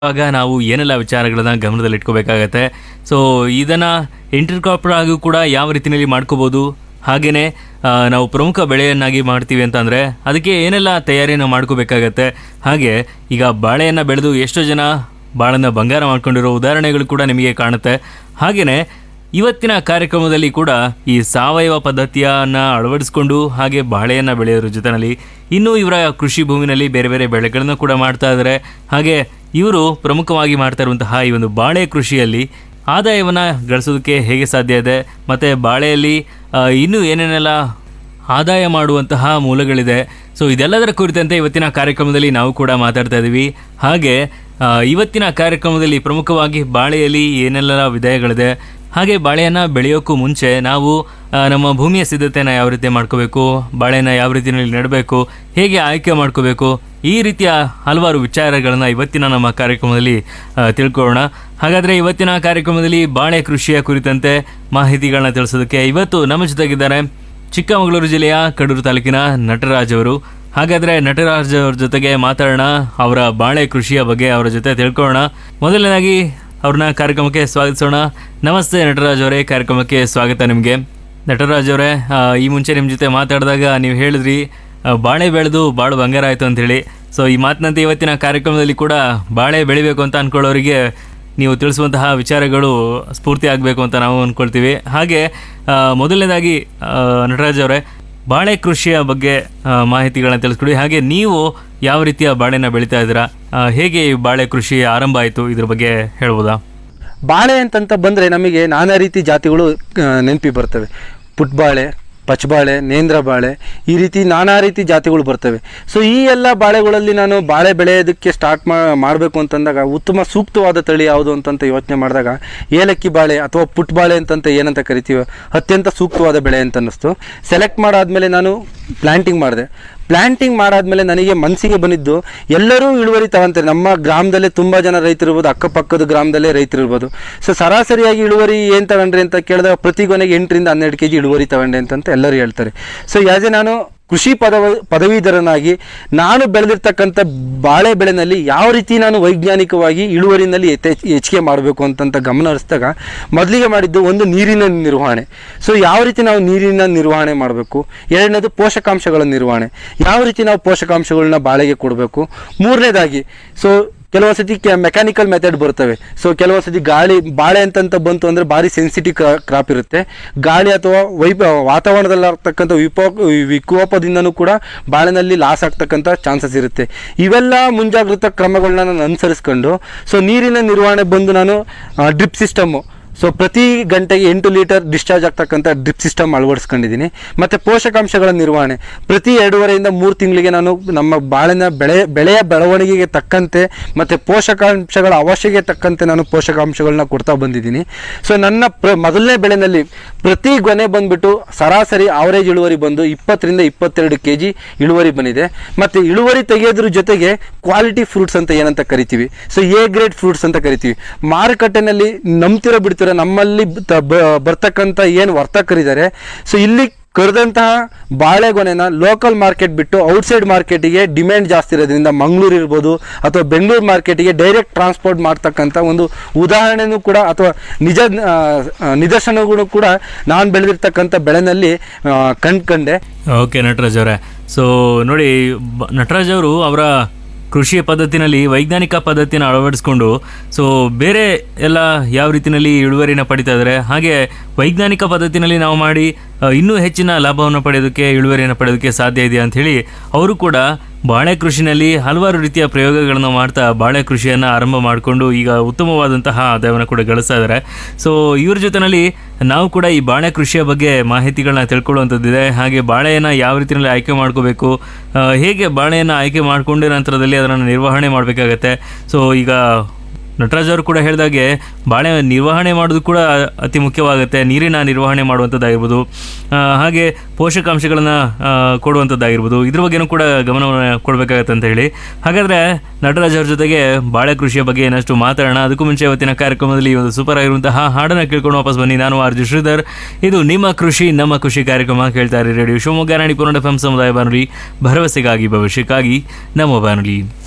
ಆಗ ನಾವು ಏನೆಲ್ಲ ವಿಚಾರಗಳನ್ನ ಗಮನದಲ್ಲಿ ಇಟ್ಕೋಬೇಕಾಗತ್ತೆ ಸೊ ಇದನ್ನ ಇಂಟರ್ಕಾಪರ್ ಆಗೂ ಕೂಡ ಯಾವ ರೀತಿಯಲ್ಲಿ ಮಾಡ್ಕೋಬಹುದು ಹಾಗೇನೆ ಆ, ನಾವು ಪ್ರಮುಖ ಬೆಳೆಯನ್ನಾಗಿ ಮಾಡ್ತೀವಿ ಅಂತಂದ್ರೆ ಅದಕ್ಕೆ ಏನೆಲ್ಲ ತಯಾರಿಯನ್ನು ಮಾಡ್ಕೋಬೇಕಾಗತ್ತೆ ಹಾಗೆ ಈಗ ಬಾಳೆಯನ್ನು ಬೆಳೆದು ಎಷ್ಟೋ ಜನ ಬಾಳನ್ನ ಬಂಗಾರ ಮಾಡ್ಕೊಂಡಿರೋ ಉದಾಹರಣೆಗಳು ಕೂಡ ನಿಮಗೆ ಕಾಣುತ್ತೆ ಹಾಗೇನೆ ಇವತ್ತಿನ ಕಾರ್ಯಕ್ರಮದಲ್ಲಿ ಕೂಡ ಈ ಸಾವಯವ ಪದ್ಧತಿಯನ್ನ ಅಳವಡಿಸಿಕೊಂಡು ಹಾಗೆ ಬಾಳೆಯನ್ನ ಬೆಳೆಯೋದ್ರ ಜೊತೆನಲ್ಲಿ ಇನ್ನೂ ಇವರ ಕೃಷಿ ಭೂಮಿನಲ್ಲಿ ಬೇರೆ ಬೇರೆ ಬೆಳೆಗಳನ್ನು ಕೂಡ ಮಾಡ್ತಾ ಇದ್ದಾರೆ ಹಾಗೆ ಇವರು ಪ್ರಮುಖವಾಗಿ ಮಾಡ್ತಾ ಇರುವಂತಹ ಈ ಒಂದು ಬಾಳೆ ಕೃಷಿಯಲ್ಲಿ ಆದಾಯವನ್ನ ಗಳಿಸೋದಕ್ಕೆ ಹೇಗೆ ಸಾಧ್ಯ ಇದೆ ಮತ್ತೆ ಬಾಳೆಯಲ್ಲಿ ಆ, ಇನ್ನೂ ಏನೇನೆಲ್ಲ ಆದಾಯ ಮಾಡುವಂತಹ ಮೂಲಗಳಿದೆ ಸೊ ಇದೆಲ್ಲದರ ಕುರಿತಂತೆ ಇವತ್ತಿನ ಕಾರ್ಯಕ್ರಮದಲ್ಲಿ ನಾವು ಕೂಡ ಮಾತಾಡ್ತಾ ಇದ್ದೀವಿ ಹಾಗೆ ಆ, ಇವತ್ತಿನ ಕಾರ್ಯಕ್ರಮದಲ್ಲಿ ಪ್ರಮುಖವಾಗಿ ಬಾಳೆಯಲ್ಲಿ ಏನೆಲ್ಲ ವಿಧಯಗಳಿದೆ ಹಾಗೆ ಬಾಳೆಯನ್ನು ಬೆಳೆಯೋಕ್ಕೂ ಮುಂಚೆ ನಾವು ಆ, ನಮ್ಮ ಭೂಮಿಯ ಸಿದ್ಧತೆನ ಯಾವ ರೀತಿ ಮಾಡ್ಕೋಬೇಕು ಬಾಳೆನ ಯಾವ ರೀತಿಯಲ್ಲಿ ನೆಡಬೇಕು ಹೇಗೆ ಆಯ್ಕೆ ಮಾಡ್ಕೋಬೇಕು ಈ ರೀತಿಯ ಹಲವಾರು ವಿಚಾರಗಳನ್ನ ಇವತ್ತಿನ ನಮ್ಮ ಕಾರ್ಯಕ್ರಮದಲ್ಲಿ ಆ, ತಿಳ್ಕೊಳ್ಳೋಣ ಹಾಗಾದ್ರೆ ಇವತ್ತಿನ ಕಾರ್ಯಕ್ರಮದಲ್ಲಿ ಬಾಳೆ ಕೃಷಿಯ ಕುರಿತಂತೆ ಮಾಹಿತಿಗಳನ್ನ ತಿಳಿಸೋದಕ್ಕೆ ಇವತ್ತು ನಮ್ಮ ಜೊತೆಗಿದ್ದಾರೆ ಚಿಕ್ಕಮಗಳೂರು ಜಿಲ್ಲೆಯ ಕಡೂರು ತಾಲೂಕಿನ ನಟರಾಜ್ ಅವರು ಹಾಗಾದ್ರೆ ನಟರಾಜ್ ಅವ್ರ ಜೊತೆಗೆ ಮಾತಾಡೋಣ ಅವರ ಬಾಳೆ ಕೃಷಿಯ ಬಗ್ಗೆ ಅವರ ಜೊತೆ ತಿಳ್ಕೊಳ್ಳೋಣ ಮೊದಲನೇದಾಗಿ ಅವ್ರನ್ನ ಕಾರ್ಯಕ್ರಮಕ್ಕೆ ಸ್ವಾಗತಿಸೋಣ ನಮಸ್ತೆ ನಟರಾಜ್ ಅವರೇ ಕಾರ್ಯಕ್ರಮಕ್ಕೆ ಸ್ವಾಗತ ನಿಮಗೆ ನಟರಾಜ್ ಅವರೇ ಆ, ಈ ಮುಂಚೆ ನಿಮ್ಮ ಜೊತೆ ಮಾತಾಡಿದಾಗ ನೀವು ಹೇಳಿದ್ರಿ ಆ, ಬಾಳೆ ಬೆಳೆದು ಬಾಳು ಬಂಗಾರ ಆಯಿತು ಅಂತೇಳಿ ಸೊ ಈ ಮಾತಿನಂತೆ ಇವತ್ತಿನ ಕಾರ್ಯಕ್ರಮದಲ್ಲಿ ಕೂಡ ಬಾಳೆ ಬೆಳಿಬೇಕು ಅಂತ ಅನ್ಕೊಳ್ಳೋರಿಗೆ ನೀವು ತಿಳಿಸುವಂತಹ ವಿಚಾರಗಳು ಸ್ಫೂರ್ತಿ ಆಗಬೇಕು ಅಂತ ನಾವು ಅಂದ್ಕೊಳ್ತೀವಿ ಹಾಗೆ ಆ, ಮೊದಲನೇದಾಗಿ ಆ, ನಟರಾಜ್ ಅವರೇ ಬಾಳೆ ಕೃಷಿಯ ಬಗ್ಗೆ ಆ, ಮಾಹಿತಿಗಳನ್ನ ತಿಳಿಸ್ಕೊಡಿ ಹಾಗೆ ನೀವು ಯಾವ ರೀತಿಯ ಬಾಳೆನ ಬೆಳೀತಾ ಇದ್ದೀರಾ ಆ, ಹೇಗೆ ಈ ಬಾಳೆ ಕೃಷಿ ಆರಂಭ ಆಯಿತು ಇದ್ರ ಬಗ್ಗೆ ಹೇಳ್ಬೋದಾ ಬಾಳೆ ಅಂತಂತ ಬಂದರೆ ನಮಗೆ ನಾನಾ ರೀತಿ ಜಾತಿಗಳು ನೆನಪಿ ಬರ್ತವೆ ಪುಟ್ಬಾಳೆ ಪಚ್ಚಬಾಳೆ ನೇಂದ್ರ ಬಾಳೆ ಈ ರೀತಿ ನಾನಾ ರೀತಿ ಜಾತಿಗಳು ಬರ್ತವೆ ಸೊ ಈ ಎಲ್ಲ ಬಾಳೆಗಳಲ್ಲಿ ನಾನು ಬಾಳೆ ಬೆಳೆಯೋದಕ್ಕೆ ಸ್ಟಾರ್ಟ್ ಮಾ ಮಾಡಬೇಕು ಅಂತಂದಾಗ ಉತ್ತಮ ಸೂಕ್ತವಾದ ತಳಿ ಯಾವುದು ಅಂತಂತ ಯೋಚನೆ ಮಾಡಿದಾಗ ಏಲಕ್ಕಿ ಬಾಳೆ ಅಥವಾ ಪುಟ್ಬಾಳೆ ಅಂತಂತ ಏನಂತ ಕರಿತೀವಿ ಅತ್ಯಂತ ಸೂಕ್ತವಾದ ಬೆಳೆ ಅಂತ ಅನ್ನಿಸ್ತು ಸೆಲೆಕ್ಟ್ ಮಾಡಾದ್ಮೇಲೆ ನಾನು ಪ್ಲ್ಯಾಂಟಿಂಗ್ ಮಾಡಿದೆ ಪ್ಲ್ಯಾಂಟಿಂಗ್ ಮಾಡಾದ್ಮೇಲೆ ನನಗೆ ಮನಸ್ಸಿಗೆ ಬಂದಿದ್ದು ಎಲ್ಲರೂ ಇಳುವರಿ ತಗೊಂತಾರೆ ನಮ್ಮ ಗ್ರಾಮದಲ್ಲೇ ತುಂಬ ಜನ ರೈತರು ಇರ್ಬೋದು ಅಕ್ಕಪಕ್ಕದ ಗ್ರಾಮದಲ್ಲೇ ರೈತರು ಇರ್ಬೋದು ಸೊ ಸರಾಸರಿಯಾಗಿ ಇಳುವರಿ ಏನು ತಗೊಂಡ್ರಿ ಅಂತ ಕೇಳಿದಾಗ ಪ್ರತಿ ಕೊನೆಗೆ ಎಂಟರಿಂದ ಹನ್ನೆರಡು ಕೆ ಜಿ ಇಳುವರಿ ತಗೊಂಡೆ ಅಂತಂತ ಎಲ್ಲರೂ ಹೇಳ್ತಾರೆ ಸೊ ಯಾಸ್ ಎ ನಾನು ಕೃಷಿ ಪದವ ಪದವೀಧರನಾಗಿ ನಾನು ಬೆಳೆದಿರ್ತಕ್ಕಂಥ ಬಾಳೆ ಬೆಳೆನಲ್ಲಿ ಯಾವ ರೀತಿ ನಾನು ವೈಜ್ಞಾನಿಕವಾಗಿ ಇಳುವರಿನಲ್ಲಿ ಯಥೇಚ್ ಹೆಚ್ಚಿಗೆ ಮಾಡಬೇಕು ಅಂತಂತ ಗಮನ ಹರಿಸಿದಾಗ ಮೊದಲಿಗೆ ಮಾಡಿದ್ದು ಒಂದು ನೀರಿನ ನಿರ್ವಹಣೆ ಸೊ ಯಾವ ರೀತಿ ನಾವು ನೀರಿನ ನಿರ್ವಹಣೆ ಮಾಡಬೇಕು ಎರಡನೇದು ಪೋಷಕಾಂಶಗಳ ನಿರ್ವಹಣೆ ಯಾವ ರೀತಿ ನಾವು ಪೋಷಕಾಂಶಗಳನ್ನ ಬಾಳೆಗೆ ಕೊಡಬೇಕು ಮೂರನೇದಾಗಿ ಸೊ ಕೆಲವೊಂದು ಸತಿ ಮೆಕ್ಯಾನಿಕಲ್ ಮೆಥಡ್ ಬರ್ತವೆ ಸೊ ಕೆಲವೊಂದು ಸತಿ ಗಾಳಿ ಬಾಳೆ ಅಂತಂತ ಬಂತು ಅಂದರೆ ಭಾರಿ ಸೆನ್ಸಿಟಿವ್ ಕ್ರಾಪ್ ಇರುತ್ತೆ ಗಾಳಿ ಅಥವಾ ವೈಪ ವಾತಾವರಣದಲ್ಲಿ ಆಗ್ತಕ್ಕಂಥ ವಿಪೋ ವಿಕೋಪದಿಂದನೂ ಕೂಡ ಬಾಳೆನಲ್ಲಿ ಲಾಸ್ ಆಗ್ತಕ್ಕಂಥ ಚಾನ್ಸಸ್ ಇರುತ್ತೆ ಇವೆಲ್ಲ ಮುಂಜಾಗ್ರತಾ ಕ್ರಮಗಳನ್ನ ನಾನು ಅನುಸರಿಸ್ಕೊಂಡು ಸೊ ನೀರಿನ ನಿರ್ವಹಣೆ ಬಂದು ನಾನು ಡ್ರಿಪ್ ಸಿಸ್ಟಮ್ಮು ಸೊ ಪ್ರತಿ ಗಂಟೆಗೆ ಎಂಟು ಲೀಟರ್ ಡಿಸ್ಚಾರ್ಜ್ ಆಗ್ತಕ್ಕಂಥ ಡ್ರಿಪ್ ಸಿಸ್ಟಮ್ ಅಳವಡಿಸ್ಕೊಂಡಿದ್ದೀನಿ ಮತ್ತು ಪೋಷಕಾಂಶಗಳ ನಿರ್ವಹಣೆ ಪ್ರತಿ ಎರಡೂವರೆಯಿಂದ ಮೂರು ತಿಂಗಳಿಗೆ ನಾನು ನಮ್ಮ ಬಾಳೆನ ಬೆಳೆ ಬೆಳೆಯ ಬೆಳವಣಿಗೆಗೆ ತಕ್ಕಂತೆ ಮತ್ತು ಪೋಷಕಾಂಶಗಳ ಅವಶ್ಯಕ್ಕೆ ತಕ್ಕಂತೆ ನಾನು ಪೋಷಕಾಂಶಗಳನ್ನ ಕೊಡ್ತಾ ಬಂದಿದ್ದೀನಿ ಸೊ ನನ್ನ ಪ್ರ ಮೊದಲನೇ ಬೆಳೆನಲ್ಲಿ ಪ್ರತಿ ಗೊನೆ ಬಂದ್ಬಿಟ್ಟು ಸರಾಸರಿ ಆವರೇಜ್ ಇಳುವರಿ ಬಂದು ಇಪ್ಪತ್ತರಿಂದ ಇಪ್ಪತ್ತೆರಡು ಕೆ ಜಿ ಇಳುವರಿ ಬಂದಿದೆ ಮತ್ತು ಇಳುವರಿ ತೆಗೆಯೋದ್ರ ಜೊತೆಗೆ ಕ್ವಾಲಿಟಿ ಫ್ರೂಟ್ಸ್ ಅಂತ ಏನಂತ ಕರಿತೀವಿ ಸೊ ಎ ಗ್ರೇಡ್ ಫ್ರೂಟ್ಸ್ ಅಂತ ಕರಿತೀವಿ ಮಾರುಕಟ್ಟೆನಲ್ಲಿ ನಂಬ್ತಿರೋ ಬಿಡ್ತಿರೋ ನಮ್ಮಲ್ಲಿ ಬ- ಬ- ಬರ್ತಕ್ಕಂಥ ಏನು ವರ್ತಕರಿದ್ದಾರೆ ಸೊ ಇಲ್ಲಿ ಕರೆದಂತಹ ಬಾಳೆಗೊನೆನ ಲೋಕಲ್ ಮಾರ್ಕೆಟ್ ಬಿಟ್ಟು ಔಟ್ಸೈಡ್ ಮಾರ್ಕೆಟಿಗೆ ಡಿಮ್ಯಾಂಡ್ ಜಾಸ್ತಿ ಇರೋದ್ರಿಂದ ಮಂಗಳೂರು ಇರ್ಬೋದು ಅಥವಾ ಬೆಂಗಳೂರು ಮಾರ್ಕೆಟಿಗೆ ಡೈರೆಕ್ಟ್ ಟ್ರಾನ್ಸ್ಪೋರ್ಟ್ ಮಾಡ್ತಕ್ಕಂಥ ಒಂದು ಉದಾಹರಣೆನೂ ಕೂಡ ಅಥವಾ ನಿಜ ಆ, ಆ, ನಿದರ್ಶನಗಳು ಕೂಡ ನಾನು ಬೆಳೆದಿರ್ತಕ್ಕಂಥ ಬೆಳೆನಲ್ಲಿ ಆ, ಕಂಡ್ಕಂಡೆ ಓಕೆ ನಟರಾಜ್ ಅವರೇ ಸೊ ನೋಡಿ ಬ- ನಟರಾಜ್ ಅವರು ಅವರ ಕೃಷಿ ಪದ್ಧತಿನಲ್ಲಿ ವೈಜ್ಞಾನಿಕ ಪದ್ಧತಿನ ಅಳವಡಿಸ್ಕೊಂಡು ಸೊ ಬೇರೆ ಎಲ್ಲ ಯಾವ ರೀತಿಯಲ್ಲಿ ಇಳುವರಿನ ಪಡಿತಾ ಇದ್ದಾರೆ ಹಾಗೆ ವೈಜ್ಞಾನಿಕ ಪದ್ಧತಿನಲ್ಲಿ ನಾವು ಮಾಡಿ ಆ, ಇನ್ನೂ ಹೆಚ್ಚಿನ ಲಾಭವನ್ನು ಪಡೆಯೋದಕ್ಕೆ ಇಳುವರಿಯನ್ನು ಪಡೆಯೋದಕ್ಕೆ ಸಾಧ್ಯ ಇದೆಯಾ ಅಂಥೇಳಿ ಅವರು ಕೂಡ ಬಾಳೆ ಕೃಷಿನಲ್ಲಿ ಹಲವಾರು ರೀತಿಯ ಪ್ರಯೋಗಗಳನ್ನು ಮಾಡ್ತಾ ಬಾಳೆ ಕೃಷಿಯನ್ನು ಆರಂಭ ಮಾಡಿಕೊಂಡು ಈಗ ಉತ್ತಮವಾದಂತಹ ಆದಾಯವನ್ನು ಕೂಡ ಗಳಿಸ್ತಾ ಇದ್ದಾರೆ ಸೊ ಇವ್ರ ಜೊತೆನಲ್ಲಿ ನಾವು ಕೂಡ ಈ ಬಾಳೆ ಕೃಷಿಯ ಬಗ್ಗೆ ಮಾಹಿತಿಗಳನ್ನ ತಿಳ್ಕೊಳ್ಳುವಂಥದ್ದಿದೆ ಹಾಗೆ ಬಾಳೆಯನ್ನು ಯಾವ ರೀತಿಯಲ್ಲಿ ಆಯ್ಕೆ ಮಾಡ್ಕೋಬೇಕು ಆ, ಹೇಗೆ ಬಾಳೆಯನ್ನು ಆಯ್ಕೆ ಮಾಡಿಕೊಂಡ ನಂತರದಲ್ಲಿ ಅದನ್ನು ನಿರ್ವಹಣೆ ಮಾಡಬೇಕಾಗತ್ತೆ ಸೊ ಈಗ ನಟರಾಜ್ ಅವರು ಕೂಡ ಹೇಳಿದಾಗೆ ಬಾಳೆ ನಿರ್ವಹಣೆ ಮಾಡೋದು ಕೂಡ ಅತಿ ಮುಖ್ಯವಾಗುತ್ತೆ ನೀರಿನ ನಿರ್ವಹಣೆ ಮಾಡುವಂಥದ್ದಾಗಿರ್ಬೋದು ಆ, ಹಾಗೆ ಪೋಷಕಾಂಶಗಳನ್ನು ಕೊಡುವಂಥದ್ದಾಗಿರ್ಬೋದು ಇದ್ರ ಬಗ್ಗೆನೂ ಕೂಡ ಗಮನವನ್ನು ಕೊಡಬೇಕಾಗತ್ತೆ ಅಂತ ಹೇಳಿ ಹಾಗಾದರೆ ನಟರಾಜ್ ಅವ್ರ ಜೊತೆಗೆ ಬಾಳೆ ಕೃಷಿಯ ಬಗ್ಗೆ ಏನಷ್ಟು ಮಾತಾಡೋಣ ಅದಕ್ಕೂ ಮುಂಚೆ ಇವತ್ತಿನ ಕಾರ್ಯಕ್ರಮದಲ್ಲಿ ಒಂದು ಸೂಪರ್ ಆಗಿರುವಂತಹ ಹಾಡನ್ನು ಕೇಳ್ಕೊಂಡು ವಾಪಸ್ ಬನ್ನಿ ನಾನು ಆರ್ ಜಿ ಶ್ರೀಧರ್ ಇದು ನಿಮ್ಮ ಕೃಷಿ ನಮ್ಮ ಕೃಷಿ ಕಾರ್ಯಕ್ರಮ ಕೇಳ್ತಾ ಇರಿ ರೇಡಿಯೋ ಶಿವಮೊಗ್ಗ ರಾಣಿ ಪುರಾಣ ಎಫ್ ಎಂ ಸಮುದಾಯ ಬಾನುಲಿ ಭರವಸೆಗಾಗಿ ಭವಿಷ್ಯಕ್ಕಾಗಿ ನಮ್ಮ ಬಾನುಲಿ